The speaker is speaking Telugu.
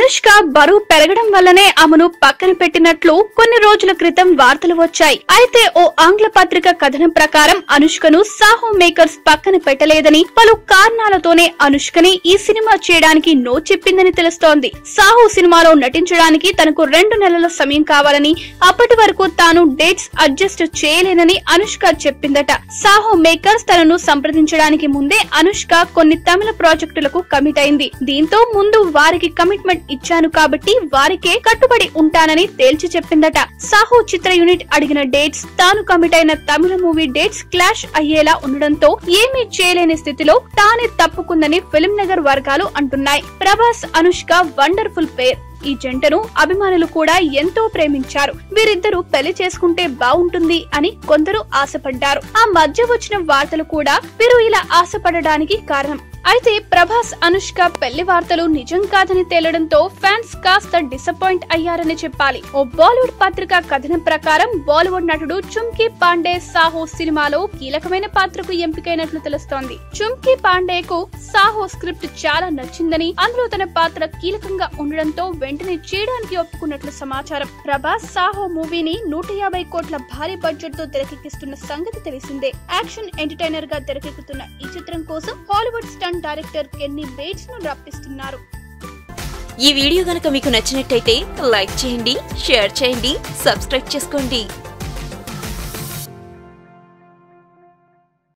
అనుష్క బరువు పెరగడం వల్లనే ఆమెను పక్కన పెట్టినట్లు కొన్ని రోజుల క్రితం వార్తలు వచ్చాయి అయితే ఓ ఆంగ్ల పత్రిక కథనం ప్రకారం అనుష్కను సాహో మేకర్స్ పక్కన పెట్టలేదని పలు కారణాలతోనే అనుష్కని ఈ సినిమా చేయడానికి నో చెప్పిందని తెలుస్తోంది సాహో సినిమాలో నటించడానికి తనకు రెండు నెలల సమయం కావాలని అప్పటి వరకు తాను డేట్స్ అడ్జస్ట్ చేయలేనని అనుష్క చెప్పిందట సాహో మేకర్స్ తనను సంప్రదించడానికి ముందే అనుష్క కొన్ని తమిళ ప్రాజెక్టులకు కమిట్ అయింది దీంతో ముందు వారికి కమిట్మెంట్ ఇచ్చాను కాబట్టి వారికే కట్టుబడి ఉంటానని తేల్చి చెప్పిందట సాహో చిత్ర యూనిట్ అడిగిన డేట్స్ తాను కమిట్ అయిన తమిళ మూవీ డేట్స్ క్లాష్ అయ్యేలా ఉండడంతో ఏమీ చేయలేని స్థితిలో తానే తప్పుకుందని ఫిల్మ్ నగర్ వర్గాలు అంటున్నాయి ప్రభాస్ అనుష్క వండర్ఫుల్ పేర్ ఈ జంటను అభిమానులు కూడా ఎంతో ప్రేమించారు వీరిద్దరూ పెళ్లి చేసుకుంటే బాగుంటుంది అని కొందరు ఆశపడ్డారు ఆ మధ్య వచ్చిన వార్తలు కూడా వీరు ఇలా ఆశపడడానికి కారణం అయితే ప్రభాస్ అనుష్క పెళ్లి వార్తలు నిజం కాదని తేలడంతో ఫ్యాన్స్ కాస్త డిసప్పాయింట్ అయ్యారని చెప్పాలి ఓ బాలీవుడ్ పత్రిక కథనం ప్రకారం బాలీవుడ్ నటుడు చుమ్కీ పాండే సాహో సినిమాలో కీలకమైన పాత్రకు ఎంపికైనట్లు తెలుస్తోంది చుమ్కీ పాండేకు సాహో స్క్రిప్ట్ చాలా నచ్చిందని అందులో తన పాత్ర కీలకంగా ఉండడంతో వెంటనే చేయడానికి ఒప్పుకున్నట్లు సమాచారం ప్రభాస్ సాహో మూవీని నూట యాభై కోట్ల భారీ బడ్జెట్ తో తెరకెక్కిస్తున్న సంగతి తెలిసిందే యాక్షన్ ఎంటర్టైనర్ గా తెరకెక్కుతున్న ఈ చిత్రం కోసం Hollywood stunt director Kenny Bates ను రప్పిస్తున్నారు ఈ వీడియో గనక మీకు నచ్చినట్టయితే లైక్ చేయండి షేర్ చేయండి సబ్స్క్రైబ్ చేసుకోండి